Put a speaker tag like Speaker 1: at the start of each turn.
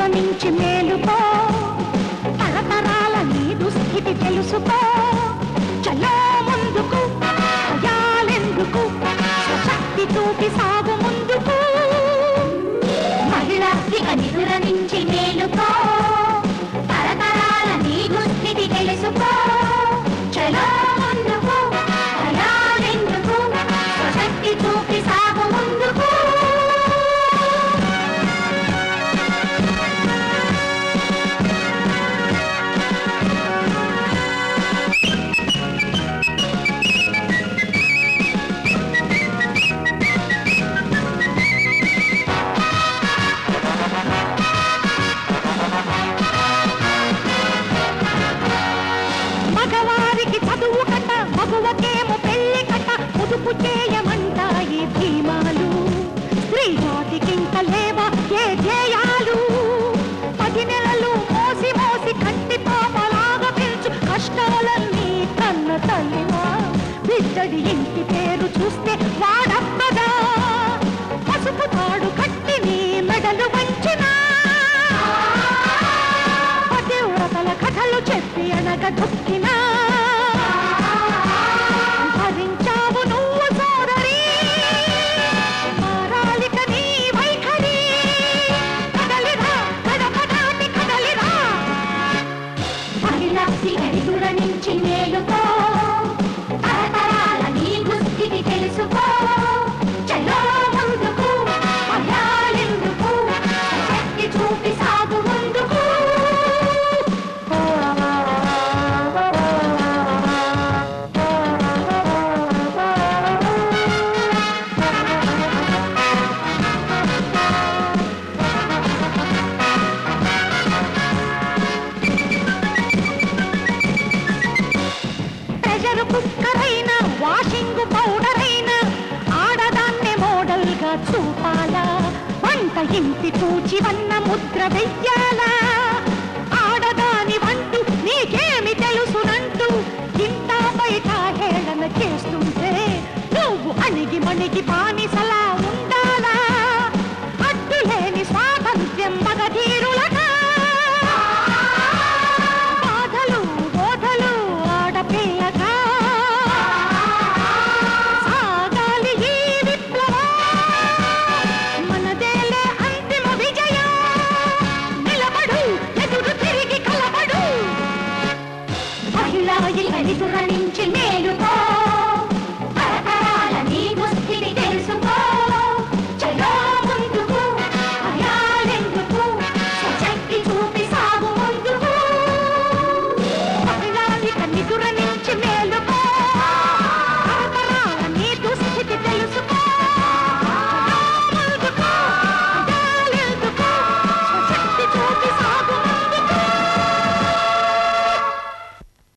Speaker 1: నుంచి మేలుకో తరతరాల నీ దుస్థితి తెలుసుకో చలో ముందుకు భయాలెందుకు స్వశక్తి చూపి సాగు ముందుకు
Speaker 2: మహిళా ఇక నిధుల నుంచి మేలుకో తరతరాల నీ దుస్థితి తెలుసుకో చలో ముందుకు భయాలెందుకు స్వశక్తి చూపి సాగు ముందుకు
Speaker 1: మగవారికి చదువు కట మగువకేమో పెళ్లి కట పొదుపు చేయమంటాయి భీమాలు స్త్రీ జాతికింక లేవా ఏ ధ్యేయాలు పది నెలలు మోసి మోసి కంటి పాపలాగా పెంచు కష్టాలన్నీ కన్న తల్లివా బిడ్డడి ఇంటి పేరు చూస్తే వాడప్పగా పసుపు తాడు కట్టి నీ మెడలు వంచినా పతివ్రతల కథలు చెప్పి అనగ దుఃఖినా భరించావు నువ్వు సోదరి మారాలిక నీ వైఖరి కదలిరా గడప దాటి కదలిరా
Speaker 2: మహిళా ఇక నిధుల నుంచి మేలుకో తరతరాల నీ దుస్థితి తెలుసుకో చలో ముందుకు భయాలెందుకు శక్తి చూపి సాగు ముందుకు
Speaker 1: ప్రెషర్ కుక్కర్ అయినా వాషింగ్ పౌడర్ అయినా ఆడదాన్నే మోడల్ గా చూపాలా వంట ఇంటి పూచి వన్న ముద్ర వెయ్యాలా ఆడదాని వంటూ నీకేమి తెలుసునంటూ ఇంత బయట హేళన చేస్తుంటే నువ్వు అణిగి మణిగి బానిసలా ఉండాలా అడ్డులేని స్వాతంత్ర్యం మగధీరులగా బాధలు బోధలు ఆడపిల్లగా సాగాలి ఈ విప్లవం మనదేలే అంతిమ విజయం నిలబడు ఎదురు తిరిగి కలబడు
Speaker 2: మహిళా ఇక నిధుల నుంచి